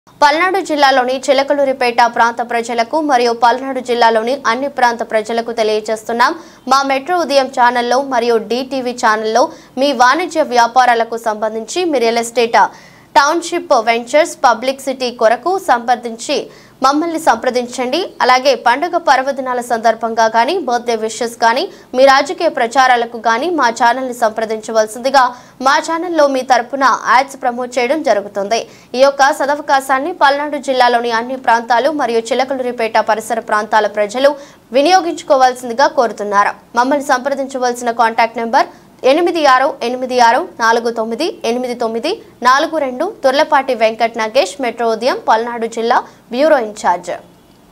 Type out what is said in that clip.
పల్నాడు జిల్లాలోని చిలకలూరిపేట ప్రాంత ప్రజలకు మరియు పల్నాడు జిల్లాలోని అన్ని ప్రాంత ప్రజలకు తెలియజేస్తున్నాం మా మెట్రో ఉదయం ఛానల్లో మరియు డిటీవీ ఛానల్లో మీ వాణిజ్య వ్యాపారాలకు సంబంధించి మీ real estate township ventures public city కొరకు సంప్రదించి మమ్మల్ని సంప్రదించండి అలాగే పండుగ పర్వదినాల సందర్భంగా కానీ బర్త్డే విషెస్ కానీ మీ రాజకీయ ప్రచారాలకు కానీ మా ఛానల్ని సంప్రదించవలసిందిగా మా ఛానల్లో మీ తరపున యాడ్స్ ప్రమోట్ చేయడం జరుగుతుంది ఈ యొక్క సదవకాశాన్ని పల్నాడు జిల్లాలోని అన్ని ప్రాంతాలు మరియు చిలకలూరిపేట పరిసర ప్రాంతాల ప్రజలు వినియోగించుకోవాల్సిందిగా కోరుతున్నారు మమ్మల్ని సంప్రదించవలసిన కాంటాక్ట్ నెంబర్ ఎనిమిది ఆరు ఎనిమిది ఆరు నాలుగు తొమ్మిది ఎనిమిది తొమ్మిది నాలుగు రెండు తుర్లపాటి వెంకట్ నాగేష్ మెట్రో ఉదయం పల్నాడు జిల్లా బ్యూరో ఇన్ఛార్జ్